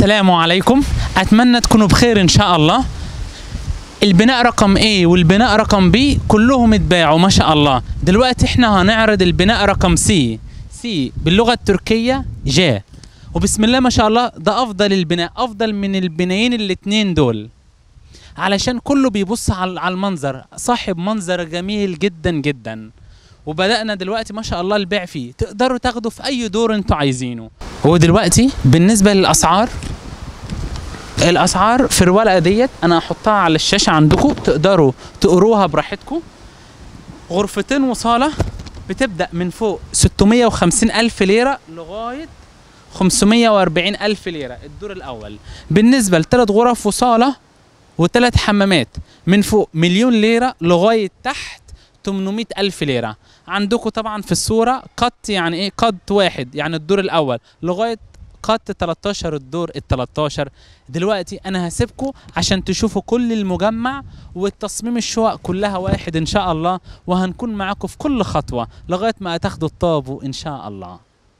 السلام عليكم اتمنى تكونوا بخير ان شاء الله البناء رقم A والبناء رقم B كلهم اتباعوا ما شاء الله دلوقتي احنا هنعرض البناء رقم C C باللغة التركية ج وبسم الله ما شاء الله ده افضل البناء افضل من البنايين الاتنين دول علشان كله بيبص على على المنظر صاحب منظر جميل جدا جدا وبدأنا دلوقتي ما شاء الله البيع فيه تقدروا تاخدوا في أي دور انتوا عايزينه هو دلوقتي بالنسبة للأسعار الأسعار في الورقة ديت أنا هحطها على الشاشة عندكم تقدروا تقروها براحتكم غرفتين وصالة بتبدأ من فوق 650 ألف ليرة لغاية 540 ألف ليرة الدور الأول بالنسبة لثلاث غرف وصالة وثلاث حمامات من فوق مليون ليرة لغاية تحت 800 ألف ليرة عندكم طبعا في الصورة قط يعني ايه قط واحد يعني الدور الأول لغاية قط 13 الدور ال 13 دلوقتي انا هسيبكم عشان تشوفوا كل المجمع والتصميم الشقق كلها واحد ان شاء الله وهنكون معاكم في كل خطوة لغاية ما تاخدوا الطابو ان شاء الله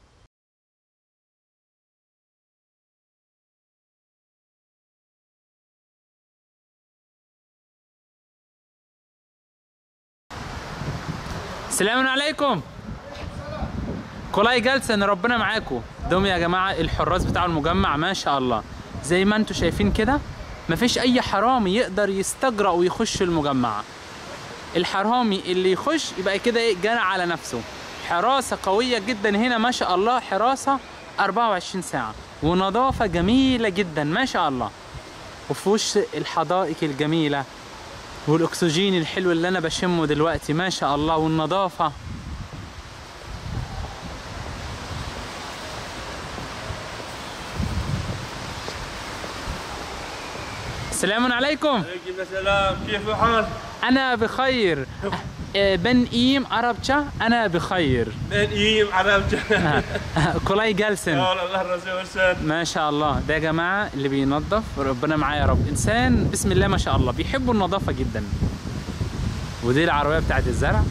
السلام عليكم كولاي جالسن ربنا معاكم دوم يا جماعه الحراس بتاع المجمع ما شاء الله زي ما انتم شايفين كده مفيش اي حرامي يقدر يستجرأ ويخش المجمع الحرامي اللي يخش يبقى كده ايه جنى على نفسه حراسه قويه جدا هنا ما شاء الله حراسه 24 ساعه ونظافه جميله جدا ما شاء الله وفي وش الحدائق الجميله والاكسجين الحلو اللي انا بشمه دلوقتي ما شاء الله والنظافه السلام عليكم عليكم السلام كيف الحال؟ انا بخير آه، بن ايم عربجة انا بخير من ايم عربجة كولاي جالسن يا الله الرسول والسلام ما شاء الله ده يا جماعة اللي بينظف ربنا معاه يا رب إنسان بسم الله ما شاء الله بيحبوا النظافة جدا ودي العربية بتاعت الزرع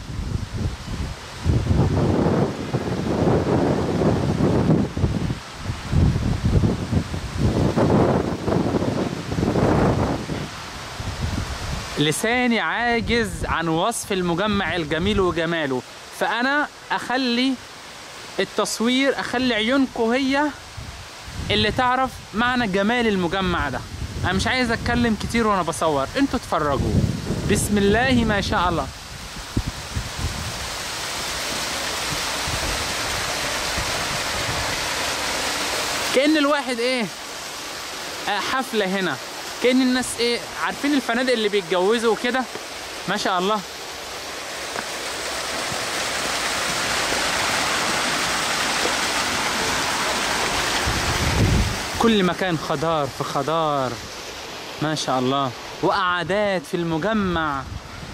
لساني عاجز عن وصف المجمع الجميل وجماله فأنا أخلي التصوير أخلي عيونكم هي اللي تعرف معنى جمال المجمع ده انا مش عايز اتكلم كتير وانا بصور انتوا اتفرجوا بسم الله ما شاء الله كأن الواحد ايه آه حفلة هنا كأن الناس ايه عارفين الفنادق اللي بيتجوزوا وكده ما شاء الله كل مكان خضار في خضار ما شاء الله وقعدات في المجمع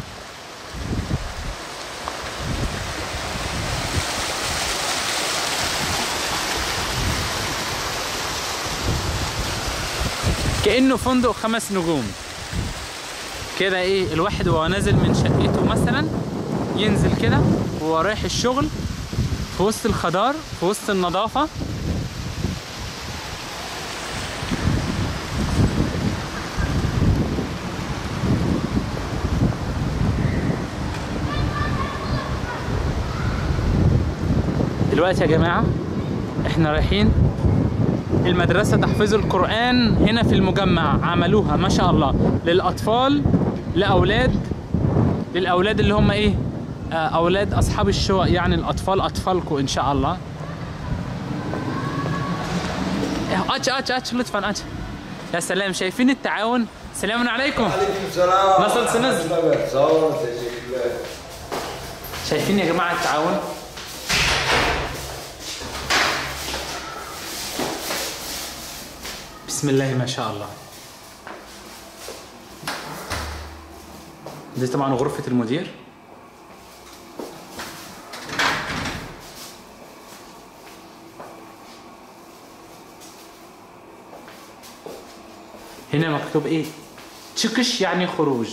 كأنه فندق خمس نجوم كده ايه الواحد وهو نازل من شقته مثلا ينزل كده وهو رايح الشغل في وسط الخضار في وسط النظافة دلوقتي يا جماعة احنا رايحين المدرسة تحفيظ القرآن هنا في المجمع عملوها ما شاء الله للأطفال لأولاد للأولاد اللي هم ايه آه، أولاد أصحاب الشقق يعني الأطفال أطفالكم إن شاء الله أتش أتش أتش لطفا أتش يا سلام شايفين التعاون سلام عليكم عليكم السلام نصل سنز. صور تشكيلات شايفين يا جماعة التعاون بسم الله ما شاء الله دي طبعا غرفة المدير هنا مكتوب ايه تشكش يعني خروج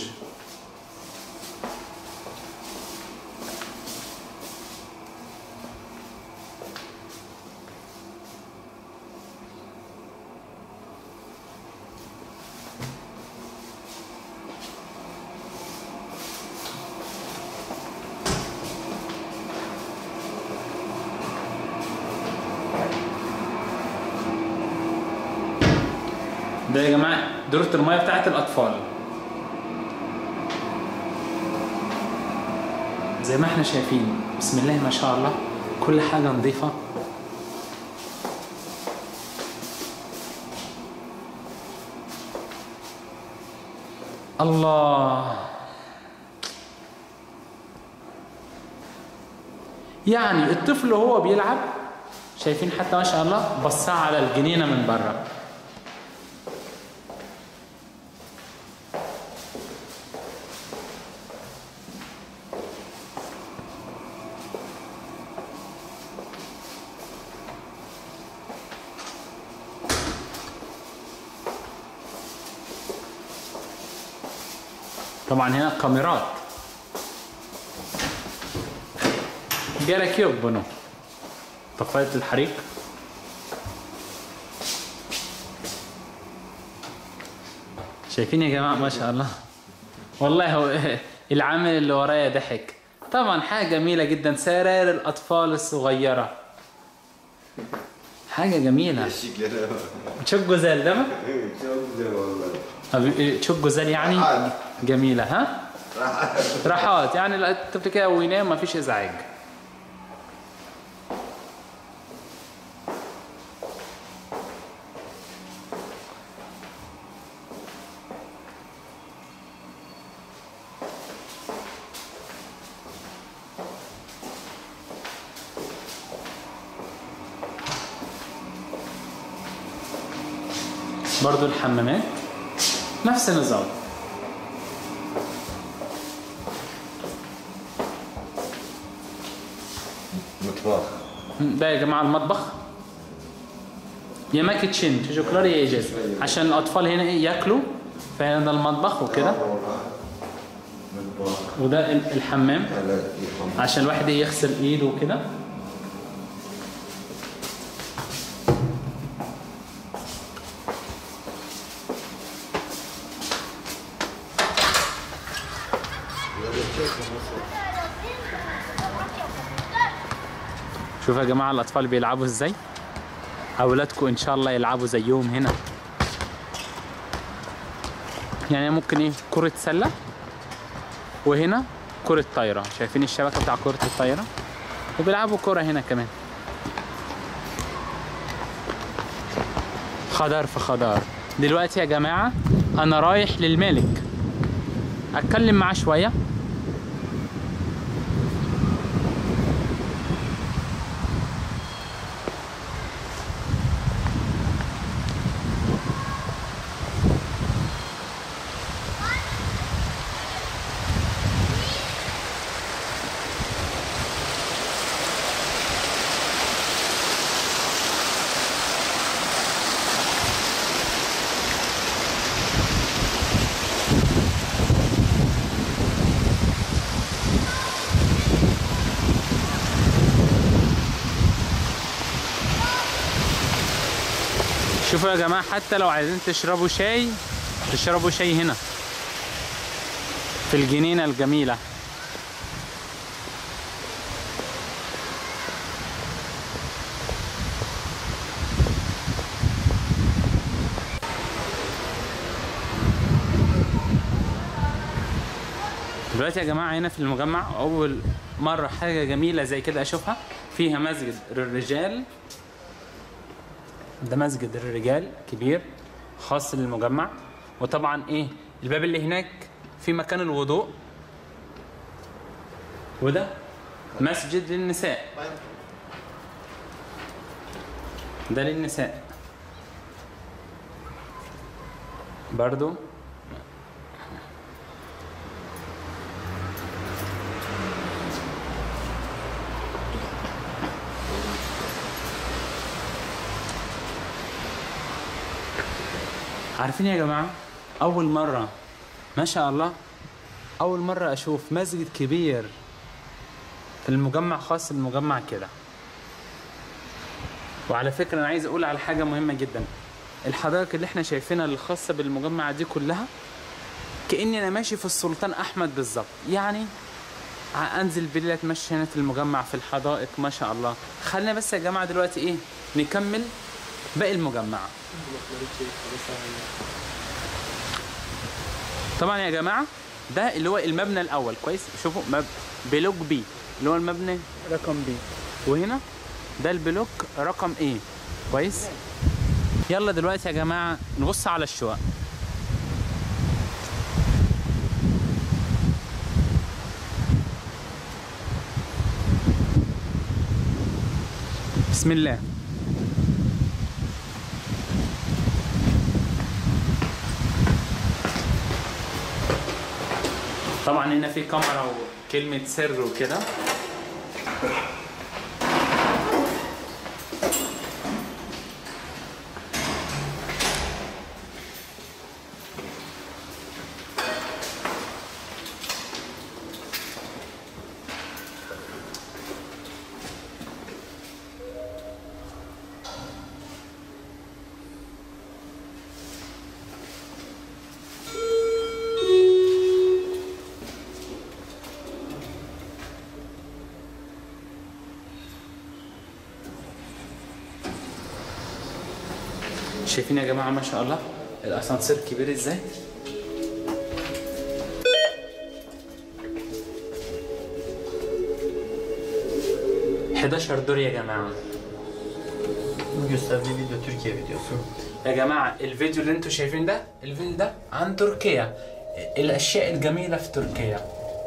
ده يا جماعه دورة الميه بتاعت الاطفال زي ما احنا شايفين بسم الله ما شاء الله كل حاجه نظيفه الله يعني الطفل وهو بيلعب شايفين حتى ما شاء الله بصاه على الجنينه من بره طبعا هنا كاميرات جالك يقبنوا طفاية الحريق شايفين يا جماعة ما شاء الله والله هو العامل اللي ورايا ضحك طبعا حاجة جميلة جدا سراير الأطفال الصغيرة حاجة جميلة شكلها تشوك جوزال ده ما؟ شو بدي والله أبي- إيه، تشوك جوزال يعني عاد جميلة ها؟ راح راحات يعني لا- الطفل كده وينام ما فيش ازعاج برضو الحمامات نفس النظام مطبخ ده يا جماعه المطبخ يا ما كيتشن تشوكلاري يا ايجاز عشان الاطفال هنا ايه ياكلوا فهنا ده المطبخ وكده مطبخ وده ال- الحمام هلا يفهم عشان الواحد إيه يغسل ايده وكده شوفوا يا جماعه الاطفال بيلعبوا ازاي اولادكم ان شاء الله يلعبوا زيهم هنا يعني ممكن ايه كرة سلة وهنا كرة طايرة شايفين الشبكة بتاع كرة الطايرة وبيلعبوا كرة هنا كمان خضار في خضار دلوقتي يا جماعة أنا رايح للمالك أتكلم معاه شوية شوفوا يا جماعة حتى لو عايزين تشربوا شاي تشربوا شاي هنا في الجنينة الجميلة دلوقتي يا جماعة هنا في المجمع أول مرة حاجة جميلة زي كده أشوفها فيها مسجد للرجال ده مسجد للرجال كبير خاص للمجمع وطبعا ايه الباب اللي هناك في مكان الوضوء وده مسجد للنساء ده للنساء برضو عارفين يا جماعة أول مرة ما شاء الله أول مرة أشوف مسجد كبير في المجمع خاص المجمع كده وعلى فكرة أنا عايز أقول على حاجة مهمة جدا الحدائق اللي احنا شايفينها الخاصة بالمجمع دي كلها كأني أنا ماشي في السلطان أحمد بالظبط يعني ع- أنزل بالليل أتمشى هنا في المجمع في الحدائق ما شاء الله خلينا بس يا جماعة دلوقتي إيه نكمل باقي المجمع طبعا يا جماعه ده اللي هو المبنى الاول كويس شوفوا مب... بلوك بي اللي هو المبنى رقم بي وهنا ده البلوك رقم ايه كويس يلا دلوقتي يا جماعه نبص على الشقق بسم الله طبعا هنا في كاميرا وكلمة سر وكده شايفين يا جماعة ما شاء الله الأسانسير كبير ازاي $11 دور يا جماعة Bu gösterdiği video Türkiye videosu. يا جماعة الفيديو اللي انتوا شايفين ده الفيديو ده عن تركيا الأشياء الجميلة في تركيا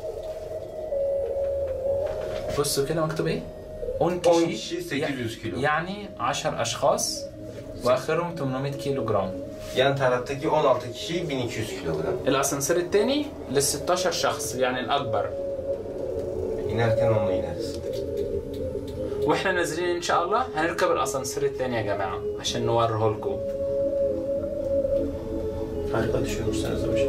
بصوا كده مكتوب ايه؟ 10 10 kişi 800 kilo. يعني 10 أشخاص وآخرهم 800 كيلو جرام Yan taraftaki 16 kişi 1200 kilogram. الأسانسير التاني لل 16 شخص يعني الأكبر İnerken onunla ineriz. واحنا نازلين ان شاء الله هنركب الاسانسير التاني يا جماعه عشان نوريه لكم Harika düşünmüşsünüz demiş.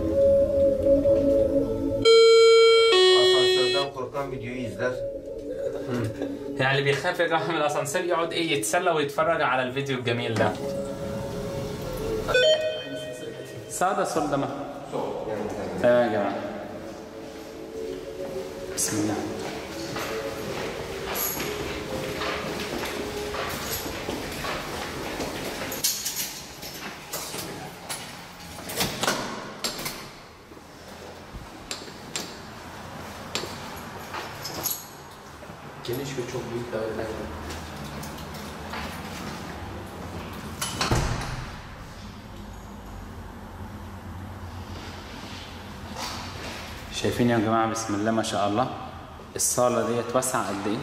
Asansörden korkan videoyu izler. يعني اللي بيخاف يا جماعه من الاسانسير يقعد ايه يتسلى ويتفرج على الفيديو الجميل ده سادة سلمة تمام يا جماعه بسم الله Geniş ve çok büyük daireler var. شايفين يا جماعه بسم الله ما شاء الله الصاله ديت واسعه قد ايه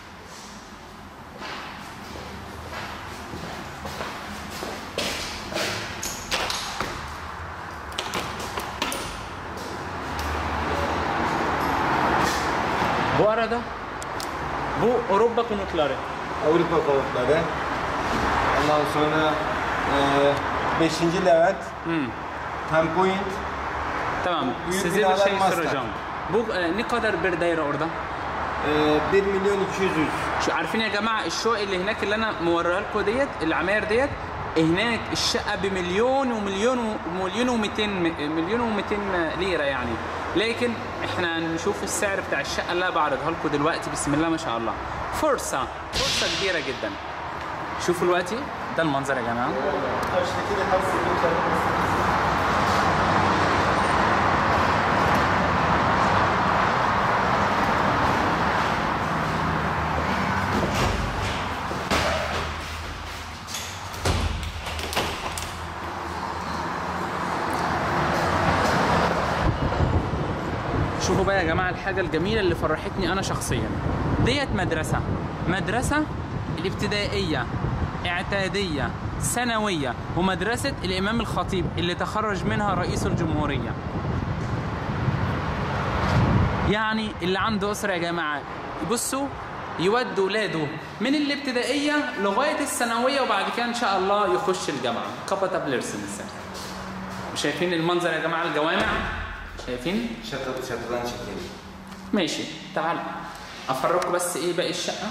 Bu arada bu Avrupa konutları. Avrupa konutları. Ondan sonra 5. Levent. Hmm. Ten Point. Tamam. Büyük Size bir binalar şey master. soracağım. Bu e, ne kadar bir daire orada? e, 1 milyon 200 yüz. شو عارفين يا جماعه الشقق اللي هناك اللي انا موريها لكم ديت العماير ديت هناك الشقه بمليون ومليون ومليون و200 مليون و200 ليره يعني لكن احنا نشوف السعر بتاع الشقه اللي انا بعرضها لكم دلوقتي بسم الله ما شاء الله فرصه فرصه كبيره جدا شوفوا دلوقتي ده المنظر يا جماعه شوفوا بقى يا جماعه الحاجه الجميله اللي فرحتني انا شخصيا ديت مدرسه مدرسه الابتدائيه اعداديه ثانويه ومدرسه الامام الخطيب اللي تخرج منها رئيس الجمهوريه يعني اللي عنده اسره يا جماعه بصوا يودوا ولاده من الابتدائيه لغايه الثانويه وبعد كده ان شاء الله يخش الجامعه كابتا بليرسنس شايفين المنظر يا جماعه الجوامع شايفين Çatı, çatıdan çekelim. ماشي تعال افرجكم بس ايه باقي الشقه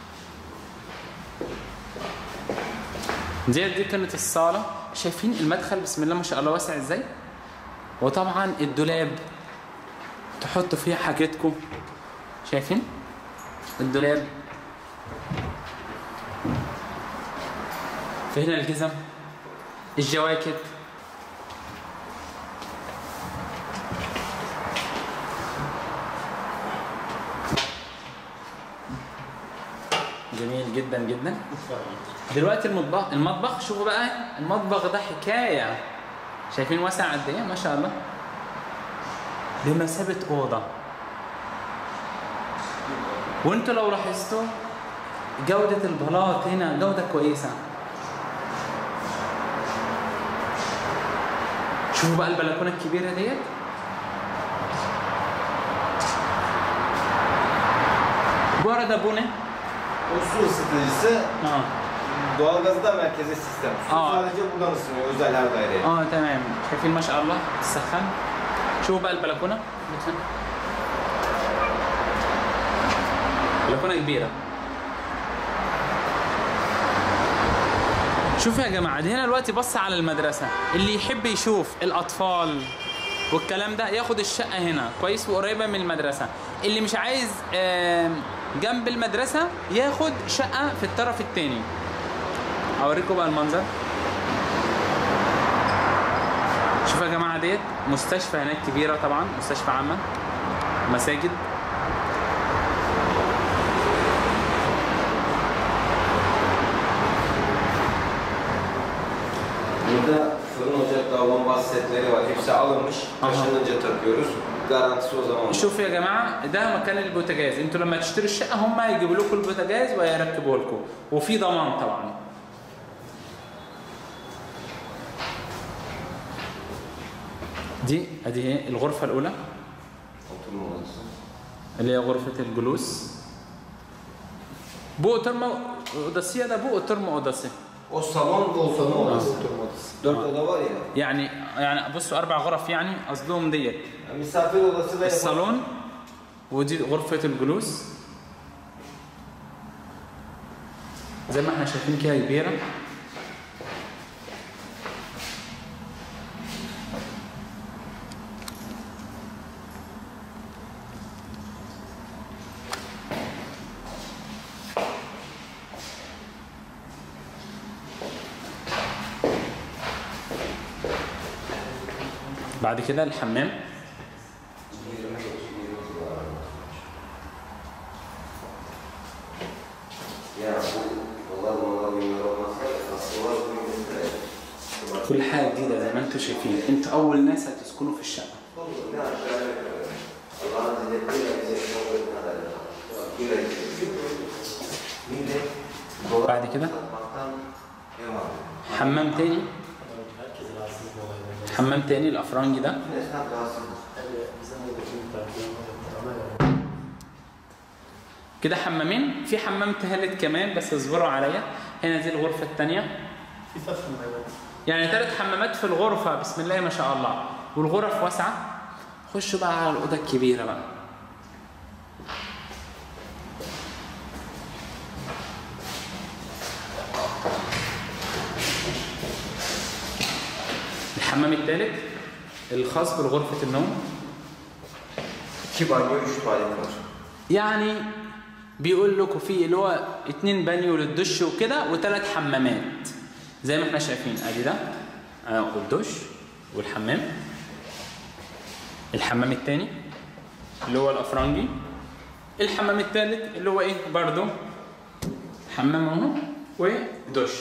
دي دي كانت الصاله شايفين المدخل بسم الله ما شاء الله واسع ازاي وطبعا الدولاب تحطوا فيه حاجتكم شايفين الدولاب في في هنا الجزم الجواكت جميل جدا جدا دلوقتي المطبخ المطبخ شوفوا بقى المطبخ ده حكايه شايفين واسع قد ايه ما شاء الله بمثابه اوضه وانتوا لو لاحظتوا جودة البلاط هنا جودة كويسة شوفوا بقى البلكونة الكبيرة ديت Bu arada bu ne? O su ısıtıcısı Aa, doğalgazı da merkeze sistem. Su Aa. sadece buradan ısınıyor özel her daireye. اه تمام شايفين ما شاء الله السخان شوفوا بقى البلكونة لطفاً. بلكونة كبيرة شوفوا يا جماعة دي هنا دلوقتي بص على المدرسة اللي يحب يشوف الأطفال والكلام ده ياخد الشقة هنا كويس وقريبة من المدرسة اللي مش عايز آم، جنب المدرسة ياخد شقة في الطرف التاني أوريكم بقى المنظر شوفوا يا جماعة ديت مستشفى هناك كبيرة طبعا مستشفى عامة مساجد Burada fırın ocak davulun bazı setleri var. Hepsi alınmış. Aha. Taşınınca takıyoruz. Garantisi o zaman. شوفوا يا جماعة ده مكان البوتاجاز انتوا لما تشتروا الشقة هم هيجيبوا لكم البوتاجاز ويركبوه لكم وفي ضمان طبعا دي ادي ايه الغرفة الأولى Oturma odası. اللي هي غرفة الجلوس Bu oturma odası ya da bu oturma odası. O salon bu oturma odası. Oturma odası. Dört oda var ya. يعني يعني بصوا أربع غرف يعني قصدهم ديت yani misafir odası ve الصالون ودي غرفة الجلوس زي ما احنا شايفين كده كبيرة بعد كده الحمام Ya bu dolar dolar günler olmazsa hastalar bunu gösterir. كل حاجة جديدة زي ما انتم شايفين انتوا أول ناس هتسكنوا في الشقة Ne aşağı yukarı. Allah'ın izniyle bize kabul etmeden. Böyle Millet dolar بعد كده satmaktan ev alıyor. حمام تاني Herkes rahatsız bu olaydan. حمام تاني الأفرنجي ده Esnaf rahatsız. Tabii bizim buradaki müteahhitlerin ama yani كده حمامين في حمام تالت كمان بس اصبروا عليا هنا دي الغرفة التانية bir tasarım evet. يعني ثلاث حمامات في الغرفة بسم الله ما شاء الله والغرف واسعة خشوا بقى على الأوضة الكبيرة بقى الحمام الثالث الخاص بغرفة النوم İki banyo, üç tuvalet var. يعني بيقول لكم في اللي هو اتنين بانيو للدش وكده وثلاث حمامات زي ما احنا شايفين ادي ده آه، والدش والحمام الحمام التاني اللي هو الافرنجي الحمام التالت اللي هو ايه برضو حمام اهو ودش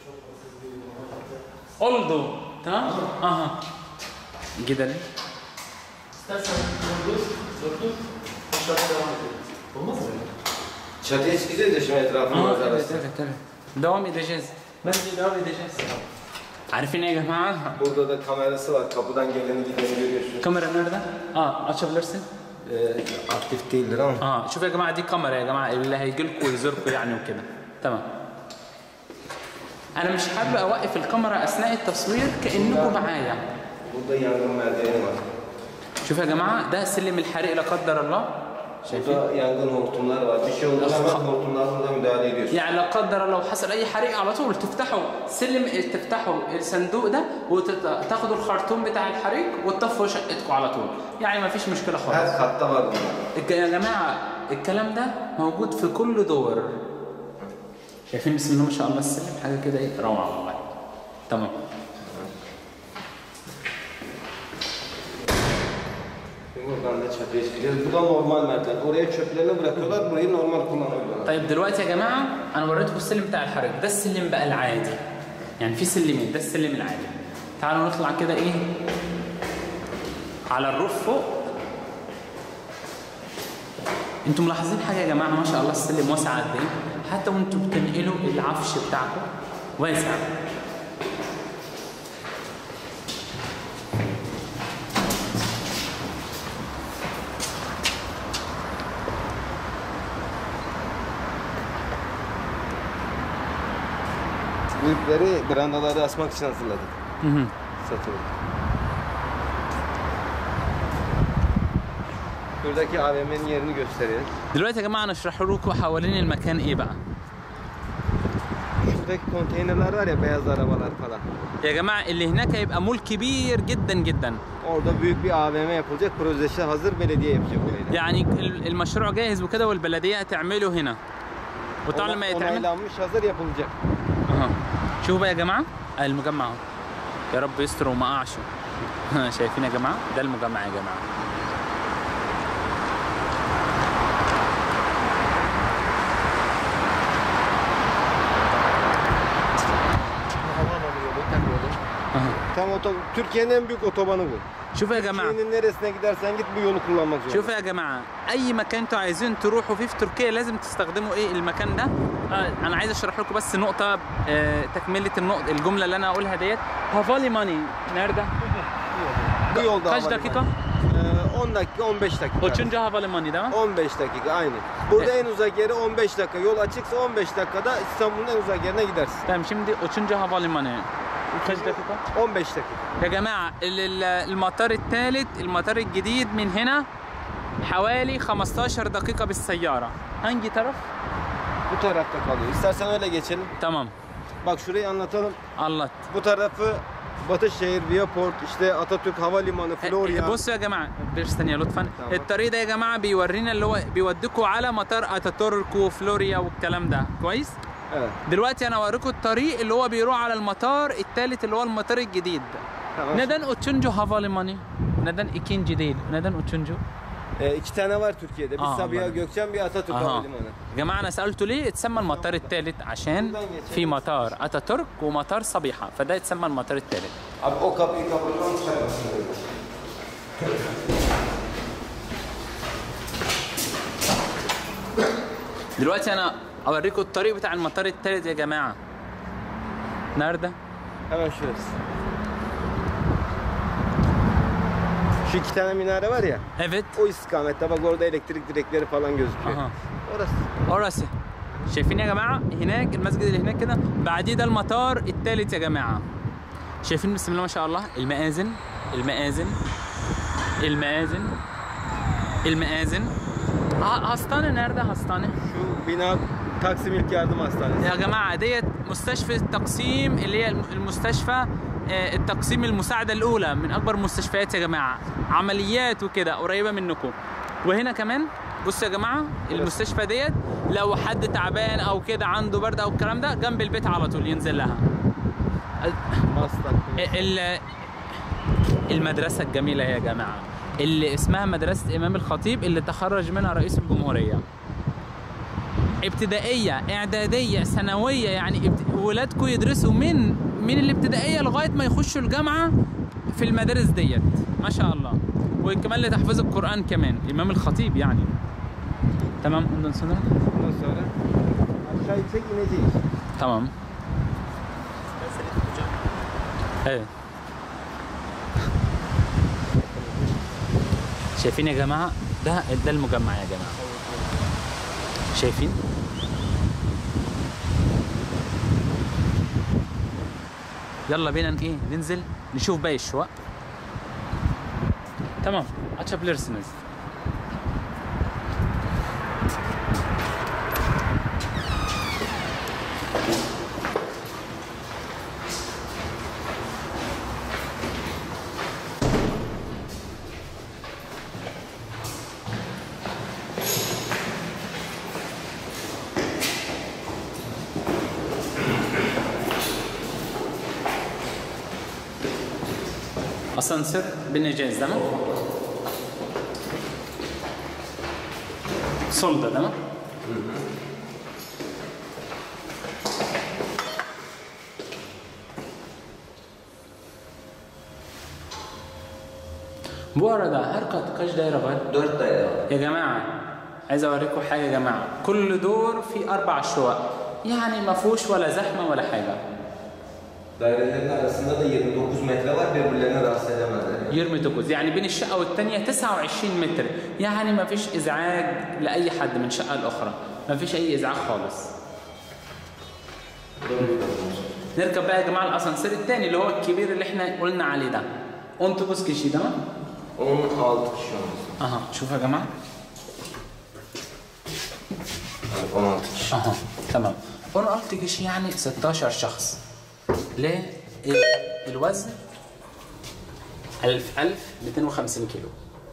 اولدو تمام اها جدا İstersen dördüz, dördüz, aşağıya devam edelim. Olmaz mı? Çatı eskidi de şimdi etrafını اه manzarası. evet evet دوام edeceğiz bence devam edeceğiz عارفين ايه يا جماعه Burada da kamerası var. Kapıdan geleni gideni görüyorsunuz. kamera nerede اه açabilirsin Ee, aktif değildir ama. اه شوف يا جماعه دي كاميرا يا جماعه اللي هيجي لكم ويزوركم يعني وكده تمام انا مش حابب اوقف الكاميرا اثناء التصوير كانكم معايا Burada yangın merdiveni var. شوف يا جماعه ده سلم الحريق لا قدر الله شايفين Burada yangın hortumları var. Bir şey olduğunda hemen hortumlarla müdahale ediyorsun. يعني لا قدر الله حصل اي حريق على طول تفتحوا سلم تفتحوا الصندوق ده وتاخدوا الخرطوم بتاع الحريق وتطفوا شقتكم على طول يعني ما فيش مشكله خالص Her katta var bunlar. الج- يا جماعه الكلام ده موجود في كل دور شايفين بسم الله ما شاء الله السلم حاجه كده ايه روعه والله tamam. Buradan da çatıya çıkacağız. Bu da normal merdiven. Oraya çöplerini bırakıyorlar, burayı normal kullanıyorlar. طيب دلوقتي يا جماعة أنا وريتكم السلم بتاع الحرج ده السلم بقى العادي يعني في سلمين ده السلم العادي تعالوا نطلع كده إيه على الروف فوق انتوا ملاحظين حاجة يا جماعة ما شاء الله السلم واسع قد إيه حتى وانتوا بتنقلوا العفش بتاعكم واسع Büyükleri brandaları asmak için hazırladık. Hı hı. Satılık. Buradaki AVM'nin yerini gösteriyoruz. دلوقتي يا جماعة أنا أشرح لكم حوالين المكان إيه بقى Şuradaki konteynerler var ya beyaz arabalar falan. يا جماعة اللي هناك هيبقى مول كبير جدا جدا Orada büyük bir AVM yapılacak. Projesi hazır belediye yapacak orayı. da. يعني ال- المشروع جاهز وكده والبلدية هتعمله هنا وطبعا لما Ona- يتعمل Onaylanmış hazır yapılacak. اها شوفوا بقى يا جماعة آه، المجمع اهو يا رب يستر وما اقعش شايفين يا جماعة ده المجمع يا جماعة Havaalanı yolu, tek yolu. اها Tam oto Türkiye'nin en büyük otobanı bu. شوفوا يا جماعة Türkiye'nin neresine gidersen git bu yolu kullanmak zorunda. شوفوا يا جماعة أي مكان أنتوا عايزين تروحوا فيه في تركيا لازم تستخدموا إيه المكان ده آه أنا عايز أشرح لكم بس نقطة آه تكملة النقطة الجملة اللي أنا هقولها ديت هافالي ماني nerede؟ Bu yolda Kaç havalimanı. dakika? Ee, 10 dakika 15 dakika. Üçüncü havalimanı değil mi? 15 dakika aynı. Burada en uzak yeri 15 dakika. Yol açıksa 15 dakikada İstanbul'un en uzak yerine gidersin. تمام şimdi üçüncü havalimanı. Kaç dakika؟ 15 dakika. يا جماعة ال- ال- المطار الثالث المطار الجديد من هنا حوالي 15 دقيقة بالسيارة hangi taraf؟ Bu tarafta kalıyor. İstersen öyle geçelim. tamam Bak şurayı anlatalım. anlat Bu tarafı Batışşehir, Viaport, işte Atatürk Havalimanı, Florya. بصوا يا جماعة بس ثانية لطفا تمام. الطريق ده يا جماعة بيورينا اللي هو بيوديكوا على مطار اتاتورك وفلوريا والكلام ده كويس؟ Evet. دلوقتي انا اوريكم الطريق اللي هو بيروح على المطار الثالث اللي هو المطار الجديد Tamam. neden üçüncü havalimanı neden ikinci değil neden üçüncü Ee, iki tane var Türkiye'de. Bir Aa, Sabiha anladım. Gökçen, bir Atatürk اها Havalimanı. يا جماعه انا سالته ليه اتسمى المطار الثالث عشان في مطار اتاتورك ومطار صبيحه فده يتسمى المطار الثالث Abi o kapıyı kapatmam çıkarmasın. دلوقتي انا اوريكم الطريق بتاع المطار الثالث يا جماعه nerede Hemen şurası. Şu iki tane minare var ya. evet O istikamette bak orada elektrik direkleri falan gözüküyor. اها Orası. اوراسي شايفين يا جماعه هناك المسجد اللي هناك كده بعديه ده المطار الثالث يا جماعه شايفين بسم الله ما شاء الله المآذن المآذن المآذن المآذن ها- hastane nerede hastane Şu bina Taksim İlk Yardım Hastanesi. يا جماعة ديت مستشفى التقسيم اللي هي الم- المستشفى آه، التقسيم المساعدة الأولى من أكبر المستشفيات يا جماعة عمليات وكده قريبة منكم وهنا كمان بصوا يا جماعة المستشفى ديت لو حد تعبان أو كده عنده برد أو الكلام ده جنب البيت على طول ينزل لها Maslak. ال- المدرسة الجميلة يا جماعة اللي اسمها مدرسة إمام الخطيب اللي تخرج منها رئيس الجمهورية ابتدائية إعدادية ثانوية يعني ابت... ولادكم يدرسوا من من الابتدائية لغاية ما يخشوا الجامعة في المدارس ديت ما شاء الله وكمان لتحفيظ القرآن كمان إمام الخطيب يعني تمام ondan sonra Ondan sonra aşağı yüksek ineceğiz. tamam ايه شايفين يا جماعه ده ده المجمع يا جماعه شايفين يلا بينا ايه ننزل نشوف باقي الشقق تمام açabilirsiniz اسانسير بالنجاز تمام سولدا تمام Bu arada her kat kaç daire var? 4 daire var. يا جماعة عايز اوريكم حاجة يا جماعة كل دور فيه أربع شقق يعني ما فيهوش ولا زحمة ولا حاجة Dairelerin arasında da 29 metre var birbirlerini rahatsız edemezler. yani. 29 يعني بين الشقة والتانية 29 متر يعني ما فيش إزعاج لأي حد من شقة لأخرى ما فيش أي إزعاج خالص نركب بقى يا جماعة الأسانسير التاني اللي هو الكبير اللي احنا قلنا عليه ده أنتوا بوس كيشي تمام 16 kişi olması. أها شوفوا يا جماعة Yani 16 kişi. اها تمام وانا قلت جيش يعني 16 شخص ليه إيه؟ الوزن 1000 1250 كيلو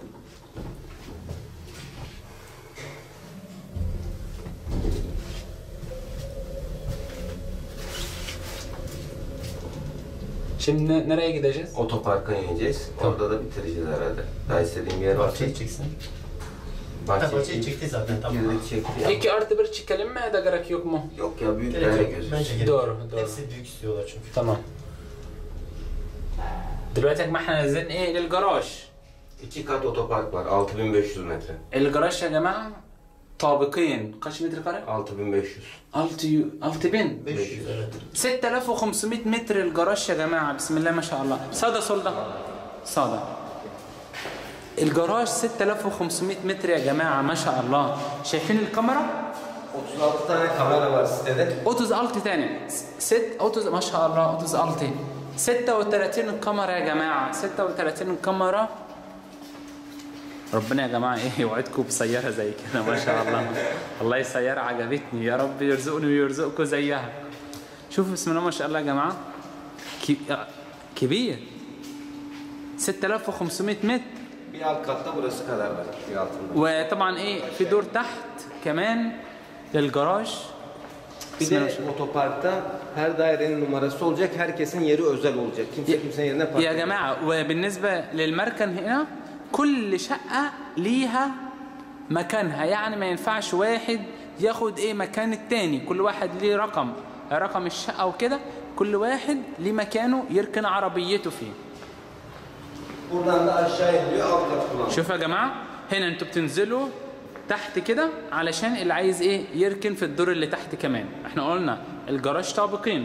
Şimdi ne- nereye gideceğiz? Otoparka ineceğiz. Orada da bitireceğiz herhalde. Daha istediğim bir yer var. Bahçeye çeksin. Bahçe Bahçeyi çekti zaten tamam. Girdik çekti ya. İki artı bir çıkalım mı ya da gerek yok mu? Yok ya büyük Gerek daire yok. gözü. Bence gerek Doğru, yok. doğru. Hepsi büyük istiyorlar çünkü. تمام دلوقتي يا جماعه احنا نازلين ايه للجراج İki kat otopark var. 6500 metre. الجراج يا جماعه طابقين kaç metre kare 6500. 6 يو 6000 500 evet. 6500 متر الجراج يا جماعه بسم الله ما شاء الله صاده سولدا صاده الجراج 6500 متر يا جماعه ما شاء الله شايفين الكاميرا 36 tane kamera var sitede. 36 تاني ست 30 ما شاء الله 36 36 الكاميرا يا جماعه 36 الكاميرا ربنا يا جماعه ايه يوعدكم بسياره زي كده ما شاء الله والله السياره عجبتني يا رب يرزقني ويرزقكم زيها شوفوا بسم الله ما شاء الله يا جماعه كي- كبير 6500 متر Bir alt katta burası kadar var. Bir altında. وطبعا ايه في دور تحت كمان للجراج Bir بسم الله ما de شاء الله. otoparkta her dairenin numarası olacak. Herkesin yeri özel olacak. Kimse kimsenin yerine park يا جماعة وبالنسبة للمركن هنا كل شقة ليها مكانها يعني ما ينفعش واحد ياخد ايه مكان التاني كل واحد ليه رقم رقم الشقة وكده كل واحد ليه مكانه يركن عربيته فيه Buradan da aşağı iniliyor. Alt kat kullanılıyor. شوفوا يا جماعة هنا انتوا بتنزلوا تحت كده علشان اللي عايز ايه يركن في الدور اللي تحت كمان احنا قلنا الجراج طابقين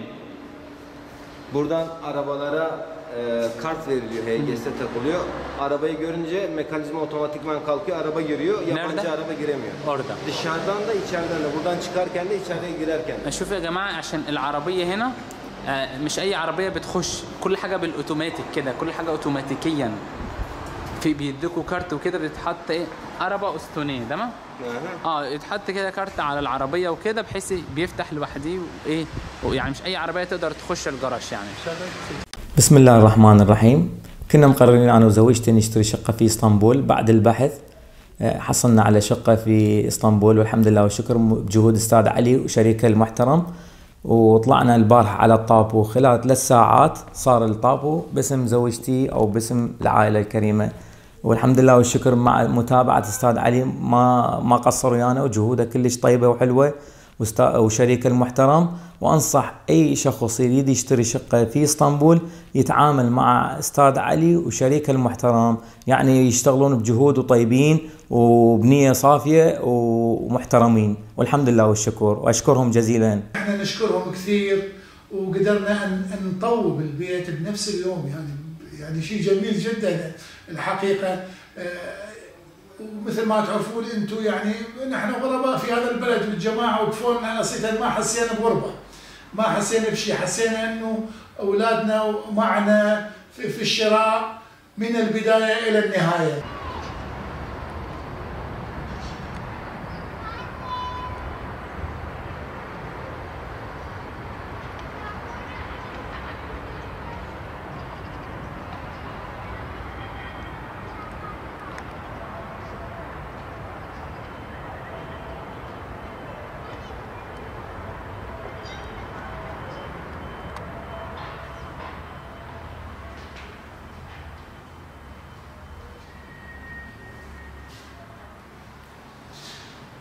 Buradan arabalara e, kart veriliyor. HGS takılıyor. Arabayı görünce mekanizma otomatikman kalkıyor. Araba giriyor. Yabancı Nerede? araba giremiyor. orada Dışarıdan da içeriden de. Buradan çıkarken de içeriye girerken de. شوف يا جماعة عشان العربية هنا آه، مش أي عربية بتخش كل حاجة بالأوتوماتيك كده كل حاجة أوتوماتيكيا في بيديكوا كارت وكده بيتحط إيه عربة أسطونية تمام؟ Aha. اه يتحط كده كارت على العربية وكده بحيث بيفتح لوحده وإيه يعني مش أي عربية تقدر تخش الجراج يعني بسم الله الرحمن الرحيم كنا مقررين انا وزوجتي نشتري شقه في اسطنبول بعد البحث آه، حصلنا على شقه في اسطنبول والحمد لله والشكر بجهود استاذ علي وشريكه المحترم وطلعنا البارحه على الطابو خلال ثلاث ساعات صار الطابو باسم زوجتي او باسم العائله الكريمه والحمد لله والشكر مع متابعه استاذ علي ما ما قصر ويانا وجهوده كلش طيبه وحلوه وستا- وشريك المحترم وانصح اي شخص يريد يشتري شقه في اسطنبول يتعامل مع استاذ علي وشريك المحترم يعني يشتغلون بجهود وطيبين وبنيه صافيه ومحترمين والحمد لله والشكر واشكرهم جزيلا احنا نشكرهم كثير وقدرنا ان ان نطوب البيت بنفس اليوم يعني يعني شيء جميل جدا الحقيقه آه، ومثل ما تعرفون انتم يعني نحن غرباء في هذا البلد والجماعه وكفونا اصلا ما حسينا بغربه ما حسينا بشيء حسينا انه اولادنا معنا في, في الشراء من البدايه الى النهايه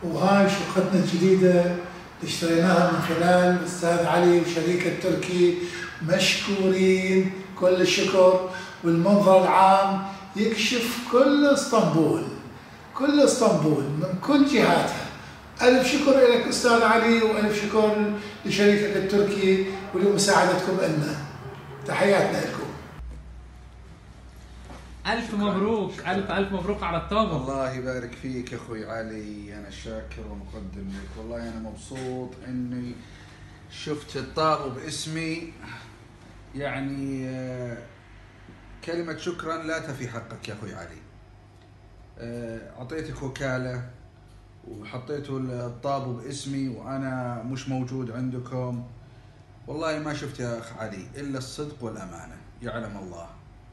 وهاي شقتنا الجديدة اللي اشتريناها من خلال الأستاذ علي وشركة تركي مشكورين كل الشكر والمنظر العام يكشف كل اسطنبول كل اسطنبول من كل جهاتها ألف شكر لك أستاذ علي وألف شكر لشركة التركي ولمساعدتكم لنا تحياتنا لكم الف مبروك الف الف مبروك على الطابه الله يبارك فيك يا اخوي علي انا شاكر ومقدم لك والله انا مبسوط اني شفت الطابو باسمي يعني آه، كلمة شكرا لا تفي حقك يا اخوي علي آه، اعطيتك وكالة وحطيتوا الطابو باسمي وانا مش موجود عندكم والله ما شفت يا اخ علي الا الصدق والامانة يعلم الله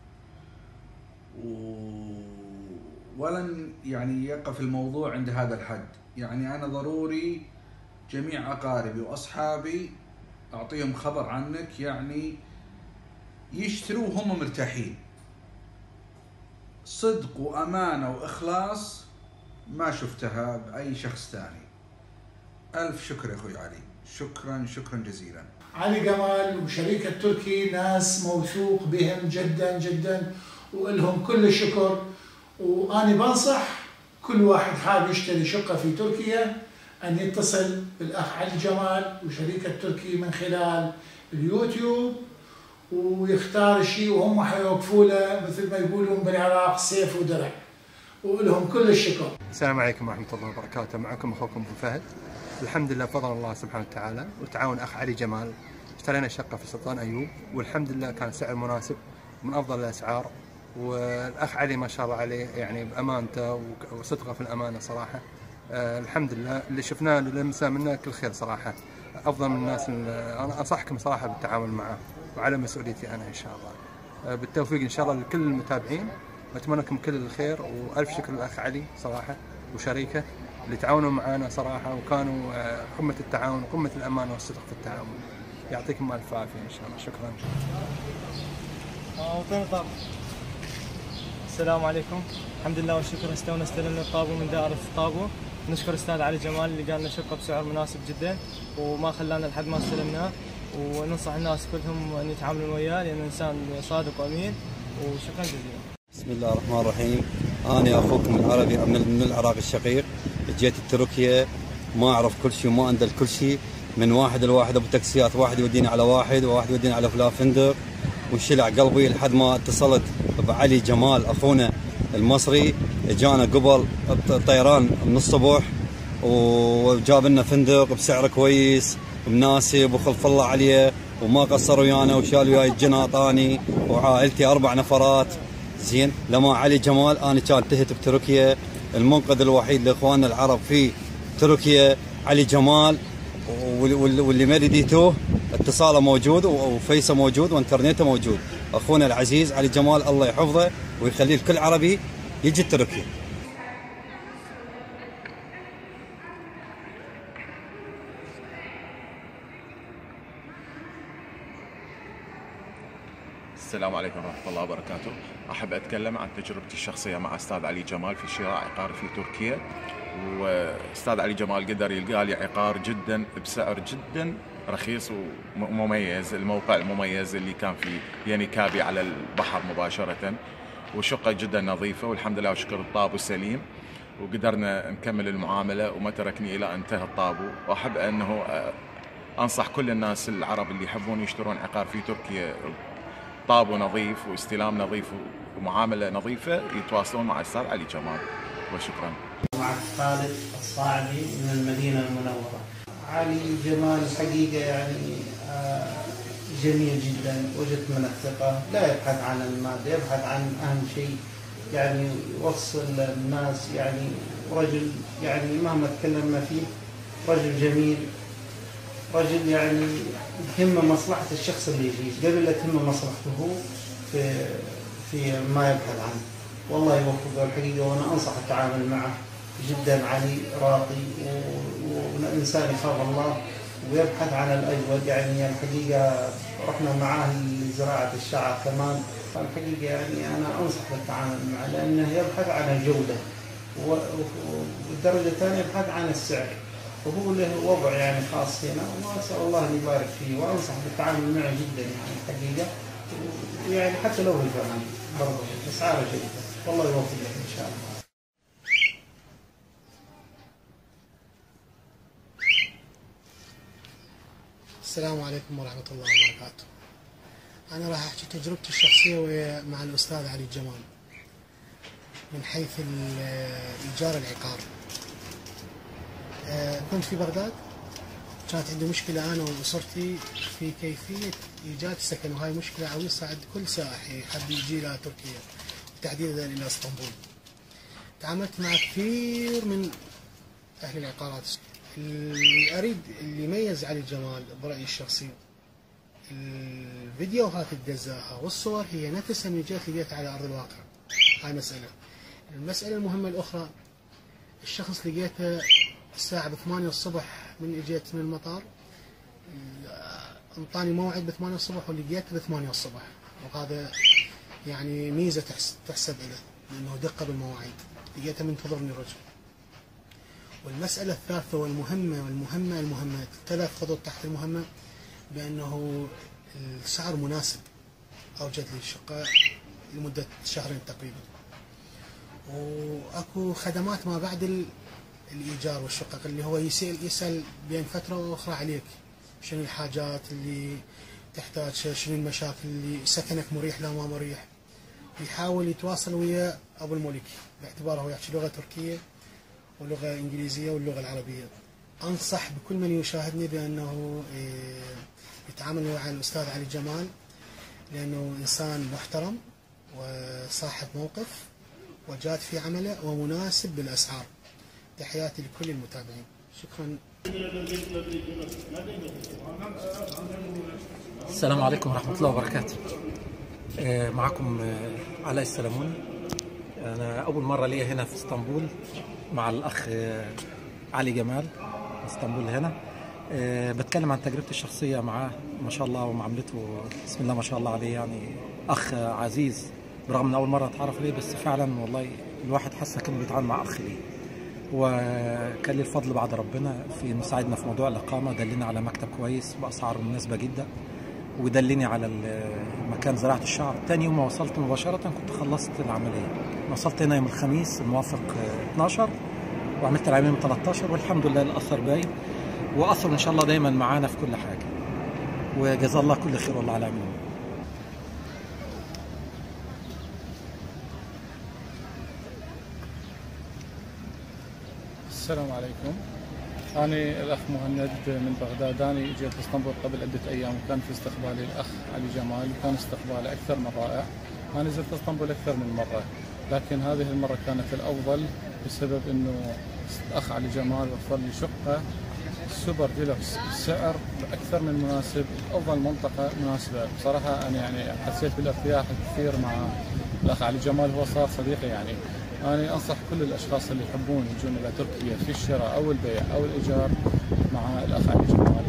و... ولن يعني يقف الموضوع عند هذا الحد يعني أنا ضروري جميع أقاربي وأصحابي أعطيهم خبر عنك يعني يشتروا وهم مرتاحين صدق وأمانة وإخلاص ما شفتها بأي شخص ثاني ألف شكر يا أخوي علي شكرا شكرا جزيلا علي جمال وشركة تركي ناس موثوق بهم جدا جدا ولهم كل الشكر وأنا بنصح كل واحد حاب يشتري شقة في تركيا أن يتصل بالأخ علي جمال وشركة تركي من خلال اليوتيوب ويختار الشيء وهم حيوقفوا له مثل ما يقولون بالعراق سيف ودرع ولهم كل الشكر السلام عليكم ورحمة الله وبركاته معكم أخوكم أبو فهد الحمد لله بفضل الله سبحانه وتعالى وتعاون أخ علي جمال اشترينا شقة في سلطان أيوب والحمد لله كان سعر مناسب من أفضل الأسعار والأخ علي ما شاء الله عليه يعني بأمانته وك- وصدقه في الأمانة صراحة آه الحمد لله اللي شفناه اللي لمسناه منه كل خير صراحة أفضل من الناس اللي- أنا أنصحكم صراحة بالتعامل معه وعلى مسؤوليتي أنا إن شاء الله آه بالتوفيق إن شاء الله لكل المتابعين وأتمنى لكم كل الخير وألف شكر للأخ علي صراحة وشريكه اللي تعاونوا معنا صراحة وكانوا آه، قمة التعاون وقمة الأمانة والصدق في التعاون يعطيكم ألف عافية إن شاء الله شكرا وطن الطابو السلام عليكم الحمد لله والشكر استونا استلمنا الطابو من دائرة الطابو نشكر استاذ علي جمال اللي قال لنا شقة بسعر مناسب جدا وما خلانا لحد ما استلمناه وننصح الناس كلهم ان يتعاملون وياه لانه انسان صادق وامين وشكرا جزيلا بسم الله الرحمن الرحيم انا اخوكم العربي من من العراق الشقيق جيت تركيا ما اعرف كل شيء وما اندل كل شيء من واحد لواحد ابو تاكسيات واحد يوديني على واحد وواحد يوديني على فلان فندق وانشلع قلبي لحد ما اتصلت بعلي جمال اخونا المصري جانا قبل الطيران من الصبح وجاب لنا فندق بسعر كويس مناسب وخلف الله عليه وما قصر ويانا وشال وياي الجنة اعطاني وعائلتي اربع نفرات زين لما علي جمال انا كان تهت بتركيا المنقذ الوحيد لاخواننا العرب في تركيا علي جمال وال- وال- واللي ما رديتوه اتصاله موجود وفيسه موجود وانترنته موجود اخونا العزيز علي جمال الله يحفظه ويخليه لكل عربي يجي تركيا السلام عليكم ورحمة الله وبركاته أحب أتكلم عن تجربتي الشخصية مع أستاذ علي جمال في شراء عقار في تركيا وأستاذ علي جمال قدر يلقى لي عقار جدا بسعر جدا رخيص ومميز الموقع المميز اللي كان في ينيكابي على البحر مباشرة وشقة جدا نظيفة والحمد لله وشكر الطابو سليم وقدرنا نكمل المعاملة وما تركني إلى أن انتهى الطابو وأحب أنه آه، أنصح كل الناس العرب اللي يحبون يشترون عقار في تركيا طابو نظيف واستلام نظيف ومعامله نظيفه يتواصلون مع الاستاذ علي جمال وشكرا. مع خالد الصاعدي من المدينة المنورة علي جمال الحقيقة يعني آه، جميل جدا وجدت من الثقة لا يبحث عن المادة يبحث عن أهم شيء يعني يوصل الناس يعني رجل يعني مهما تكلمنا فيه رجل جميل رجل يعني يهمه مصلحة الشخص اللي يجيه قبل لا تهمه مصلحته هو في في ما يبحث عنه والله يوفقه الحقيقة وأنا أنصح التعامل معه جدا علي راقي و- وإنسان يخاف الله ويبحث عن الأجود يعني الحقيقة رحنا معاه لزراعة الشعر كمان الحقيقة يعني أنا أنصح بالتعامل معه لأنه يبحث عن الجودة و- و- والدرجة الثانية يبحث عن السعر وهو له وضع يعني خاص هنا وأسأل الله أن يبارك فيه وأنصح بالتعامل معه جدا يعني الحقيقة ويعني حتى لو بالفعل برضه أسعاره جيدة والله يوفق لك إن شاء الله السلام عليكم ورحمة الله وبركاته أنا راح أحكي تجربتي الشخصية ويا- مع الأستاذ علي جمال من حيث ال- إيجار العقار آه، كنت في بغداد كانت عندي مشكلة أنا وأسرتي في كيفية إيجاد سكن وهاي مشكلة عويصة عند كل سائح يحب يجي إلى تركيا وتحديدا إلى اسطنبول تعاملت مع كثير من أهل العقارات اللي أريد اللي يميز علي جمال برأيي الشخصي الفيديوهات اللي دزاها والصور هي نفسها من جهة لقيتها على أرض الواقع هاي مسألة المسألة المهمة الأخرى الشخص لقيته الساعة بثمانية الصبح من اجيت من المطار انطاني موعد بثمانية الصبح ولقيته بثمانية الصبح وهذا يعني ميزة تحس- تحسب له لأنه دقة بالمواعيد لقيته منتظرني رجل والمسألة الثالثة والمهمة والمهمة المهمة ثلاث خطوط تحت المهمة بأنه السعر مناسب أوجد لي الشقة لمدة شهرين تقريبا وأكو خدمات ما بعد ال- الإيجار والشقق اللي هو يسأل يسأل بين فترة وأخرى عليك شنو الحاجات اللي تحتاج شنو المشاكل اللي سكنك مريح لا ما مريح يحاول يتواصل ويا أبو الملك باعتباره هو يحكي لغة تركية ولغة إنجليزية واللغة العربية أنصح بكل من يشاهدني بأنه إيه، يتعامل مع الأستاذ علي جمال لأنه إنسان محترم وصاحب موقف وجاد في عمله ومناسب بالأسعار تحياتي لكل المتابعين شكرا السلام عليكم ورحمة الله وبركاته آه، معكم آه، علاء السلموني أنا أول مرة لي هنا في اسطنبول مع الأخ آه، علي جمال في اسطنبول هنا آه، بتكلم عن تجربتي الشخصية معاه ما شاء الله ومعاملته بسم الله ما شاء الله عليه يعني أخ عزيز برغم من أول مرة أتعرف عليه بس فعلا والله الواحد حس كأنه بيتعامل مع أخ ليه وكان لي الفضل بعد ربنا في انه ساعدنا في موضوع الاقامه دلنا على مكتب كويس باسعار مناسبه جدا ودلني على ال- مكان زراعه الشعر تاني يوم ما وصلت مباشره كنت خلصت العمليه وصلت هنا يوم الخميس الموافق آه، 12 وعملت العمليه يوم 13 والحمد لله الاثر باين واثر ان شاء الله دايما معانا في كل حاجه وجزا الله كل خير والله على عمله السلام عليكم أنا الأخ مهند من بغداد أنا جيت اسطنبول قبل عدة أيام وكان في استقبالي الأخ علي جمال وكان استقباله أكثر من رائع أنا زرت اسطنبول أكثر من مرة لكن هذه المرة كانت الأفضل بسبب أنه الأخ علي جمال وفر لي شقة سوبر ديلوكس بسعر أكثر من مناسب أفضل منطقة مناسبة بصراحة أنا يعني حسيت بالارتياح كثير مع الأخ علي جمال هو صار صديقي يعني أنا أنصح كل الأشخاص اللي يحبون يجون إلى تركيا في الشراء أو البيع أو الإيجار مع الأخ علي جمال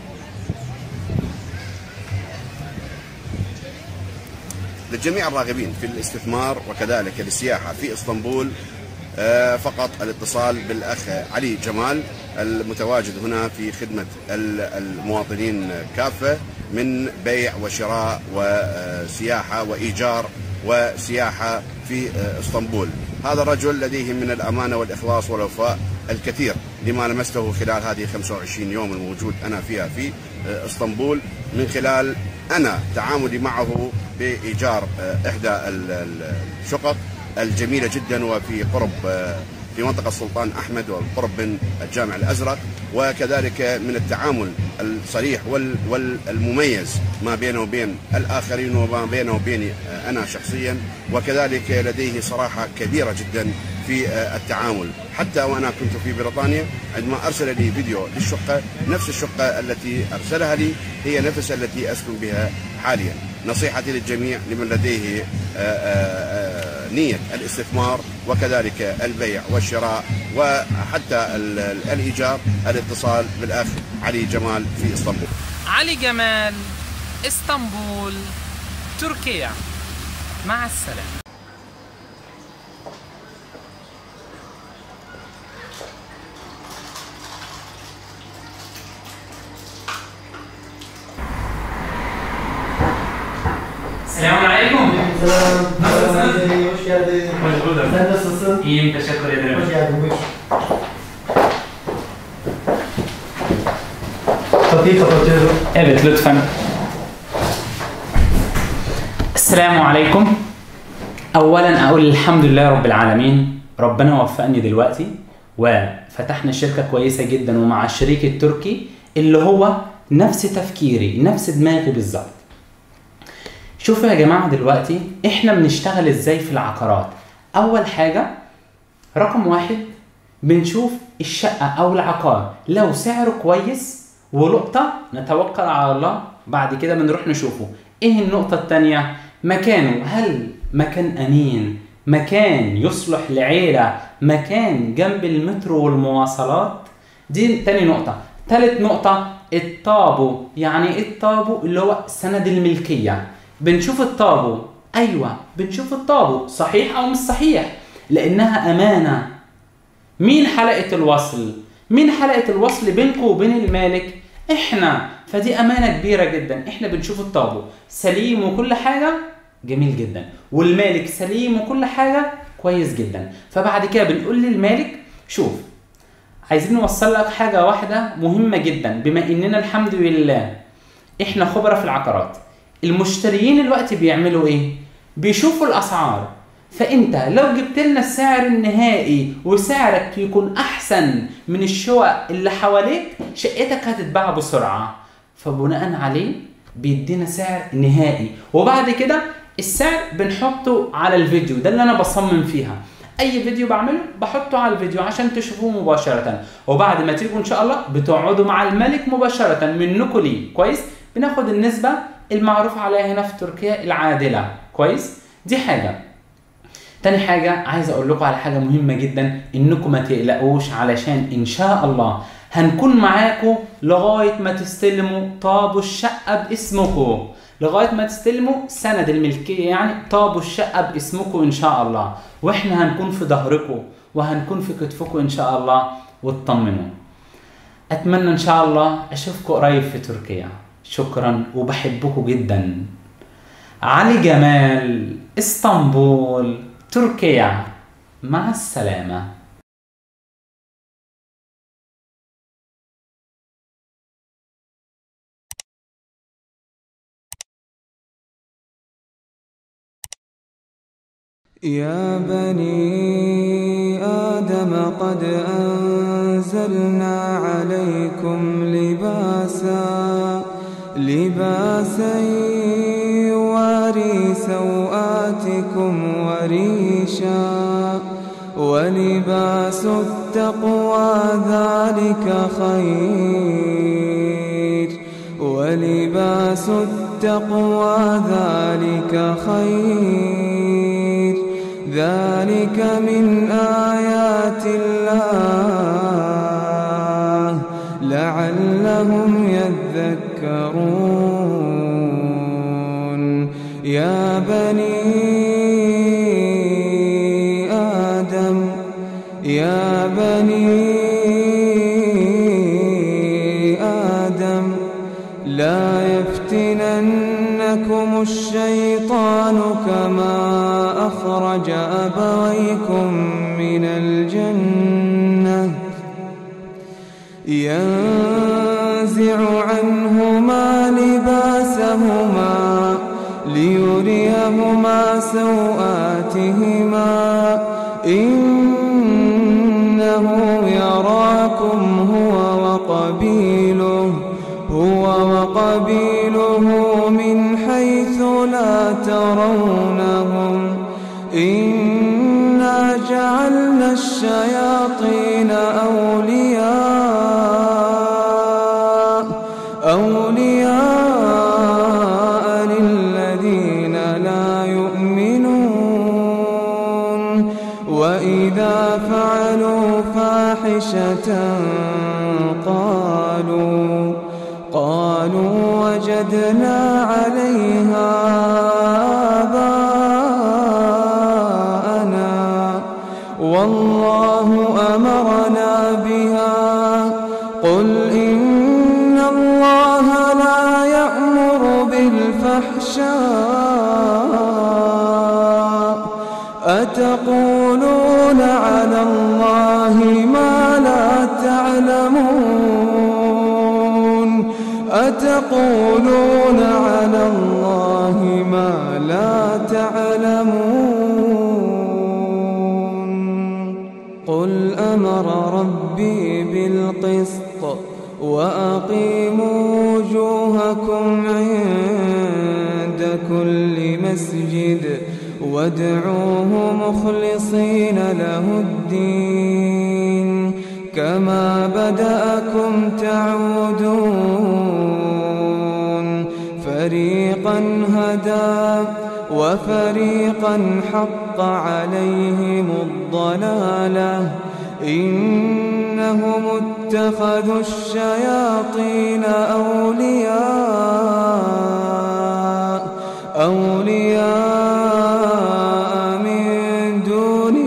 لجميع الراغبين في الاستثمار وكذلك السياحة في اسطنبول آه، فقط الاتصال بالأخ علي جمال المتواجد هنا في خدمة ال- المواطنين كافة من بيع وشراء وسياحة وإيجار وسياحة في آه، اسطنبول هذا الرجل لديه من الأمانة والإخلاص والوفاء الكثير لما لمسته خلال هذه 25 يوم الموجود أنا فيها في آه، اسطنبول من خلال أنا تعاملي معه بإيجار آه، إحدى ال- ال- الشقق الجميلة جدا وفي قرب آه، في منطقة السلطان أحمد والقرب من الجامع الأزرق وكذلك من التعامل الصريح وال- والمميز ما بينه وبين الآخرين وما بينه وبيني آه، أنا شخصيا وكذلك لديه صراحة كبيرة جدا في آه، التعامل حتى وأنا كنت في بريطانيا عندما أرسل لي فيديو للشقة نفس الشقة التي أرسلها لي هي نفس التي أسكن بها حاليا نصيحتي للجميع لمن لديه آه، آه، آه، نية الاستثمار وكذلك البيع والشراء وحتى ال- ال- الإيجار الاتصال بالأخ علي جمال في اسطنبول علي جمال اسطنبول تركيا مع السلامة Aleykümselam. Merhaba, hoş geldin. Hoş bulduk. Sen nasılsın? İyiyim, teşekkür ederim. Hoş geldin, buyur. Kapıyı kapatıyorum. Evet lütfen. السلام عليكم اولا اقول الحمد لله رب العالمين ربنا وفقني دلوقتي وفتحنا شركه كويسه جدا ومع الشريك التركي اللي هو نفس تفكيري نفس دماغي بالظبط شوفوا يا جماعه دلوقتي احنا بنشتغل ازاي في العقارات اول حاجه رقم واحد بنشوف الشقه او العقار لو سعره كويس ولقطه نتوكل على الله بعد كده بنروح نشوفه ايه النقطه التانيه مكانه هل مكان امين مكان يصلح لعيله مكان جنب المترو والمواصلات دي تاني نقطه تالت نقطه الطابو يعني ايه الطابو اللي هو سند الملكيه بنشوف الطابو ايوه بنشوف الطابو صحيح او مش صحيح لانها امانه مين حلقه الوصل مين حلقه الوصل بينكم وبين المالك احنا فدي امانه كبيره جدا احنا بنشوف الطابو سليم وكل حاجه جميل جدا والمالك سليم وكل حاجه كويس جدا فبعد كده بنقول للمالك شوف عايزين نوصل لك حاجه واحده مهمه جدا بما اننا الحمد لله احنا خبراء في العقارات المشتريين الوقت بيعملوا ايه بيشوفوا الاسعار فانت لو جبت لنا السعر النهائي وسعرك يكون احسن من الشقق اللي حواليك شقتك هتتباع بسرعه فبناء عليه بيدينا سعر نهائي وبعد كده السعر بنحطه على الفيديو ده اللي انا بصمم فيها اي فيديو بعمله بحطه على الفيديو عشان تشوفوه مباشره وبعد ما تيجوا ان شاء الله بتقعدوا مع الملك مباشره منكم ليه كويس بناخد النسبه المعروف عليها هنا في تركيا العادله كويس دي حاجه تاني حاجة عايز أقول لكم على حاجة مهمة جدا إنكم ما تقلقوش علشان إن شاء الله هنكون معاكم لغاية ما تستلموا طابو الشقة باسمكم لغاية ما تستلموا سند الملكية يعني طابو الشقة باسمكم إن شاء الله وإحنا هنكون في ظهركم وهنكون في كتفكم إن شاء الله واطمنوا أتمنى إن شاء الله أشوفكم قريب في تركيا شكرا وبحبكم جدا علي جمال اسطنبول تركيا مع السلامة يا بني آدم قد أنزلنا عليكم لباسا لباسا يواري سوآتكم وريشا ولباس التقوى ذلك خير ولباس التقوى ذلك خير ذلك من آيات الله لعلهم يذكرون يا بني آدم يا بني آدم لا يفتننكم الشيطان كما أخرج أبويكم من الجنة ينزع عنهما لباسهما ليريهما سوآتهما إنه يراكم هو وقبيله هو وقبيله من حيث لا ترونهم إنا جعلنا الشياطين أولياء أولياء للذين لا يؤمنون وإذا فعلوا فاحشة قالوا قالوا وجدنا عليها آباءنا والله أمرنا بها قل إن الله لا يأمر بالفحشاء أتقولون على الله ما لا تعلمون أتقولون على الله ما لا تعلمون قل أمر ربي بالقسط وأقيموا وجوهكم عند كل مسجد وادعوه مخلصين له الدين كما بدأكم تعودون فريقا هدى وفريقا حق عليهم الضلاله إنهم اتخذوا الشياطين أولياء أولياء من دون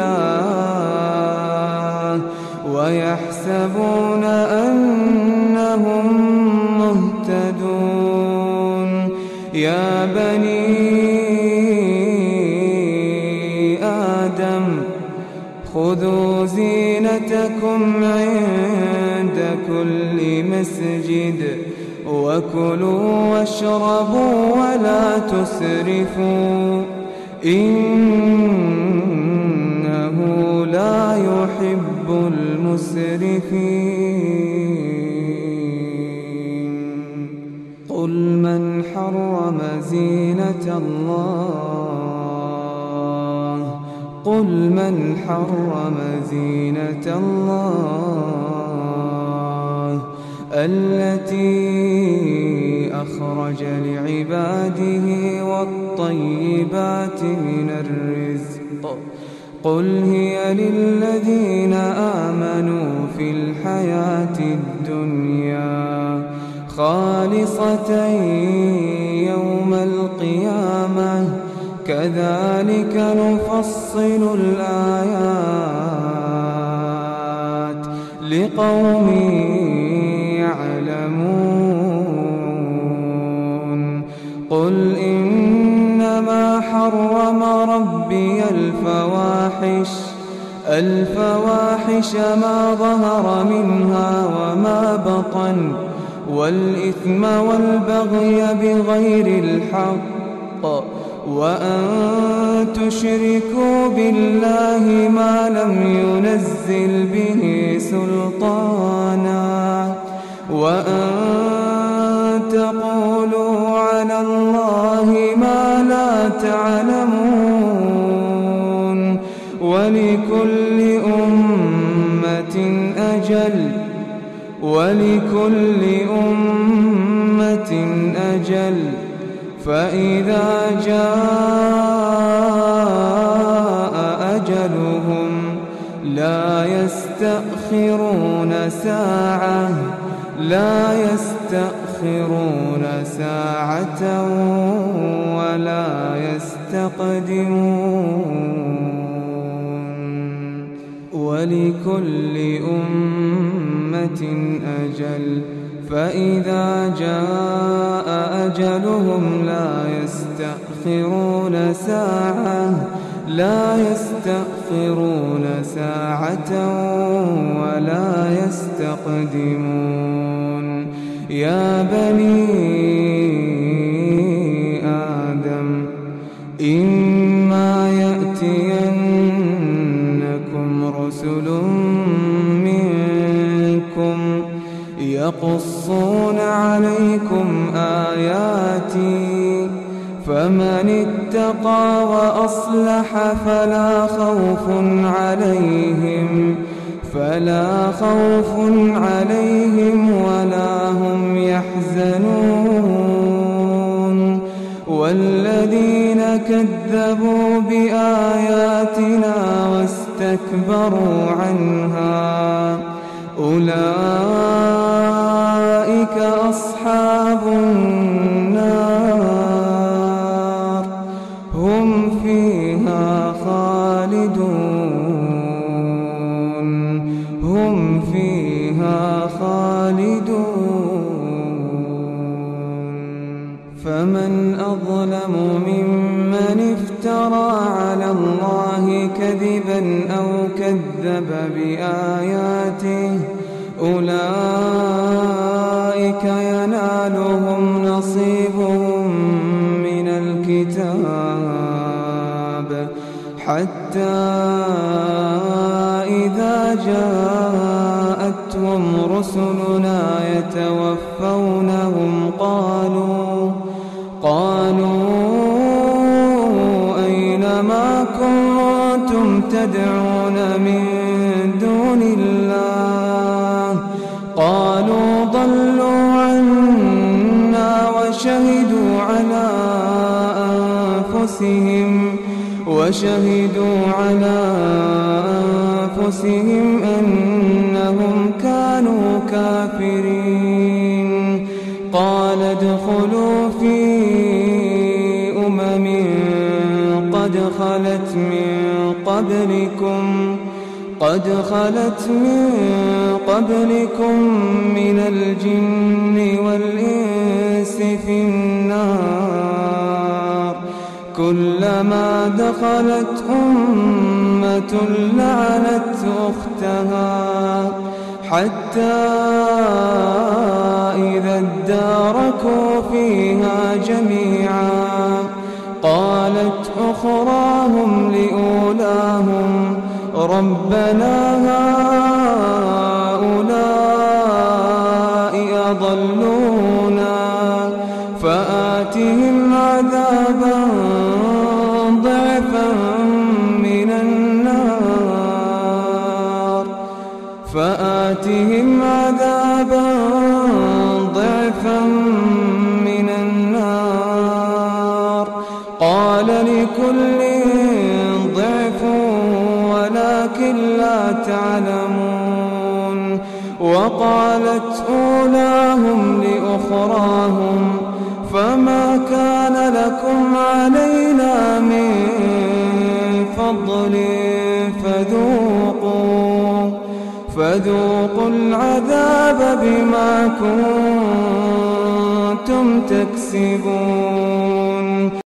الله ويحسبون أنهم مهتدون يا بني آدم خذوا زينتكم عند كل مسجد وكلوا واشربوا ولا تسرفوا إنه لا يحب المسرفين قل من حرم زينة الله قل من حرم زينة الله التي أخرج لعباده والطيبات من الرزق قل هي للذين آمنوا في الحياة الدنيا خالصة يوم القيامة كذلك نفصل الآيات لقوم يعلمون قل إنما حرم ربي الفواحش الفواحش ما ظهر منها وما بطن والإثم والبغي بغير الحق وأن تشركوا بالله ما لم ينزل به سلطانا وأن تقولوا على الله ما لا تعلمون ولكل أمة أجل ولكل أمة أجل فإذا جاء أجلهم لا يستأخرون ساعة لا يستأخرون ساعة ولا يستقدمون ولكل أمة أجل فإذا جاء أجلهم لا يستأخرون ساعة لا يستأخرون ساعة ولا يستقدمون يا بني آدم إما يأتينكم رسل منكم يقصون عليكم آياتي فمن اتقى وأصلح فلا خوف عليهم فلا خوف عليهم ولا هم يحزنون والذين كذبوا بآياتنا واستكبروا عنها أولئك أصحاب النار هم فيها خالدون هم فيها خالدون فمن أظلم ممن افترى على الله كذبا أو كذب بآياته أولئك ينالهم نصيبهم من الكتاب حتى إذا جاءتهم رسلنا يتوفونهم قالوا قالوا أين ما كنتم تدعون من دون الله قالوا ضلوا عنا وشهدوا على أنفسهم وشهدوا على أنفسهم أنهم كانوا كافرين قال ادخلوا في أمم قد خلت من قبلكم قد خلت من قبلكم من الجن والإنس في النار كلما دخلت أمة لعنت أختها حتى إذا اداركوا فيها جميعا قالت أخراهم لأولاهم ربنا هؤلاء أضلونا فآتهم عذابا ضعفا من النار فآتهم عذابا ضعفا من النار قال لكل ضعف ولكن لا تعلمون وقالت أولاهم لأخراهم فما كان لكم علينا من فضل فذوقوا فذوقوا العذاب بما كنتم تكسبون